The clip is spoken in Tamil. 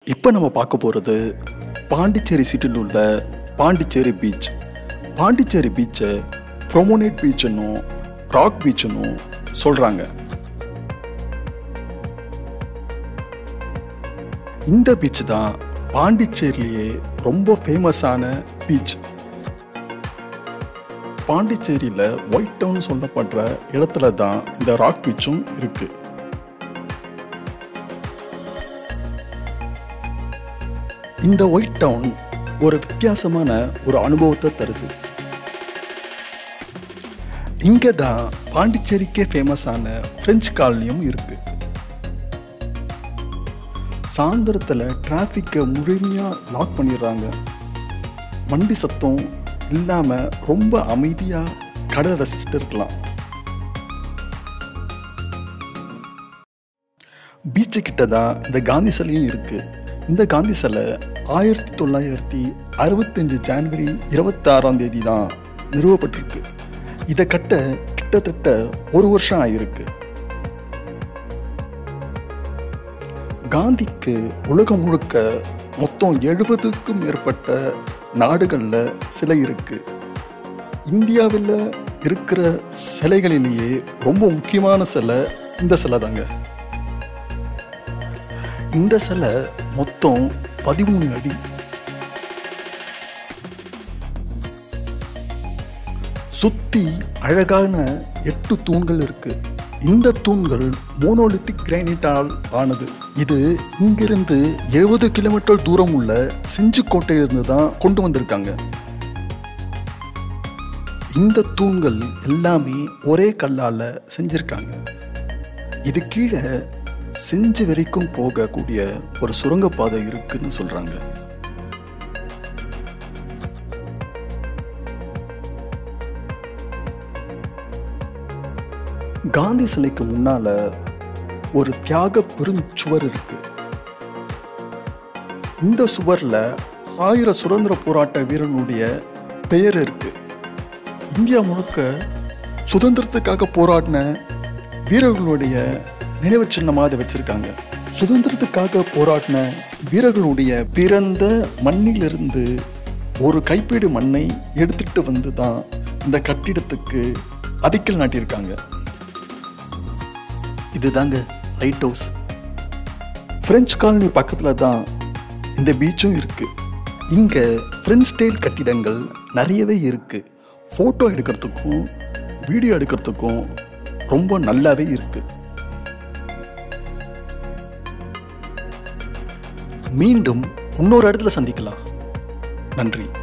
இப்போ நம்ம பார்க்க போகிறது பாண்டிச்சேரி சிட்டியில் உள்ள பாண்டிச்சேரி பீச் பாண்டிச்சேரி பீச்சை ப்ரொமோனேட் பீச்சுன்னும் ராக் பீச்சுன்னும் சொல்கிறாங்க இந்த பீச் தான் பாண்டிச்சேரியிலேயே ரொம்ப ஃபேமஸான பீச் பாண்டிச்சேரியில் ஒயிட் டவுன் சொல்லப்படுற இடத்துல தான் இந்த ராக் பீச்சும் இருக்குது இந்த ஒயிட் டவுன் ஒரு வித்தியாசமான ஒரு அனுபவத்தை தருது இங்கே தான் பாண்டிச்சேரிக்கே ஃபேமஸான ஃப்ரெஞ்ச் காலனியும் இருக்கு சாயந்தரத்தில் டிராஃபிக்கை முழுமையாக லாக் பண்ணிடுறாங்க வண்டி சத்தம் இல்லாமல் ரொம்ப அமைதியாக கடை ரசிச்சுட்டு இருக்கலாம் பீச்சு கிட்ட தான் இந்த காந்தி சிலையும் இருக்கு இந்த காந்தி சிலை ஆயிரத்தி தொள்ளாயிரத்தி அறுபத்தஞ்சு ஜான்வரி இருபத்தாறாம் தேதி தான் நிறுவப்பட்டிருக்கு இதை கட்ட கிட்டத்தட்ட ஒரு வருஷம் ஆயிருக்கு காந்திக்கு உலகம் முழுக்க மொத்தம் எழுபதுக்கும் மேற்பட்ட நாடுகளில் சிலை இருக்கு இந்தியாவில் இருக்கிற சிலைகளிலேயே ரொம்ப முக்கியமான சிலை இந்த சிலை தாங்க இந்த சிலை மொத்தம் பதிமூணு அடி சுத்தி அழகான எட்டு தூண்கள் இருக்கு இந்த தூண்கள் மோனோலித்திக் கிரானைட்டால் ஆனது இது இங்கிருந்து எழுபது கிலோமீட்டர் தூரம் உள்ள செஞ்சிக்கோட்டையிலிருந்து தான் கொண்டு வந்திருக்காங்க இந்த தூண்கள் எல்லாமே ஒரே கல்லால் செஞ்சிருக்காங்க இது கீழே செஞ்சு வரைக்கும் போகக்கூடிய ஒரு சுரங்கப்பாதை இருக்குன்னு சொல்றாங்க காந்தி சிலைக்கு முன்னால ஒரு தியாக பெருஞ்சுவர் இருக்கு இந்த சுவர்ல ஆயிரம் சுதந்திர போராட்ட வீரனுடைய பெயர் இருக்கு இந்தியா முழுக்க சுதந்திரத்துக்காக போராடின வீரர்களுடைய நினைவு சின்னமாக அதை வச்சிருக்காங்க சுதந்திரத்துக்காக போராடின வீரர்களுடைய பிறந்த மண்ணிலிருந்து ஒரு கைப்பீடு மண்ணை எடுத்துட்டு வந்து தான் இந்த கட்டிடத்துக்கு அடிக்கல் நாட்டியிருக்காங்க இதுதாங்க லைட் ஹவுஸ் பிரெஞ்சு காலனி பக்கத்தில் தான் இந்த பீச்சும் இருக்கு இங்கே பிரெஞ்ச் ஸ்டைல் கட்டிடங்கள் நிறையவே இருக்கு ஃபோட்டோ எடுக்கிறதுக்கும் வீடியோ எடுக்கிறதுக்கும் ரொம்ப நல்லாவே இருக்கு மீண்டும் இன்னொரு இடத்துல சந்திக்கலாம் நன்றி